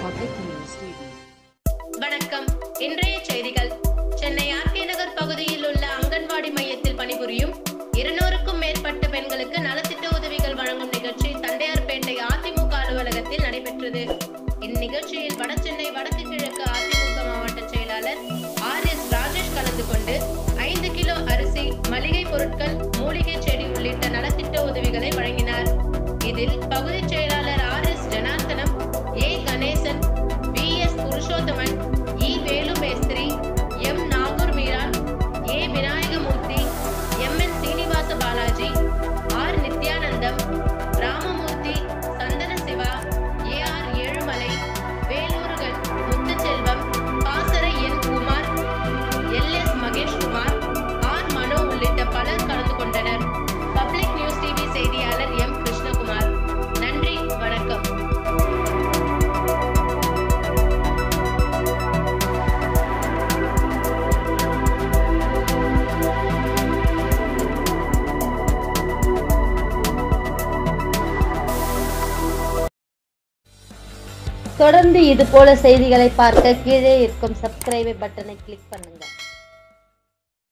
Public News TV. வணக்கம் இன்றைய செய்திகள் சென்னை ஆர்கே நகர் பகுதியில் உள்ள அங்கன்வாடி மையத்தில் பணிபுரியும் இருநூறுக்கும் மேற்பட்ட பெண்களுக்கு நலத்திட்ட உதவிகள் வழங்கும் நிகழ்ச்சி தண்டையார்பேட்டை அதிமுக அலுவலகத்தில் நடைபெற்றது இந்நிகழ்ச்சியில் வடசென்னை வடக்கு கிழக்கு அதிமுக மாவட்ட செயலாளர் ஆர் எஸ் ராஜேஷ் கலந்து கொண்டு ஐந்து கிலோ அரிசி மளிகை பொருட்கள் மூலிகை செடி உள்ளிட்ட நலத்திட்ட உதவிகளை வழங்கினார் இதில் பகுதி செயலாளர் R S Janardhanam A Ganesan P S Purushothaman E Velu மேஸ்திரி M Nagore Meeran A Vinayagamoorthy M N Srinivasa Balaji R Nithyanandam Ramamoorthy Chandana Siva A R Ezhumalai வேலூருகன் முத்துச்செல்வம் பாசறை N Kumar L S Maheshkumar R Mano உள்ளிட்ட பலர் கலந்து கொண்டனர் பப்ளிக் நியூஸ் டிவி செய்தியாளர் எம் கிருஷ்ணகுமார் நன்றி வணக்கம் தொடர்ந்து இது போல செய்திகளை பார்க்க கீழே இருக்கும் சப்ஸ்கிரைப் பட்டனை கிளிக் பண்ணுங்க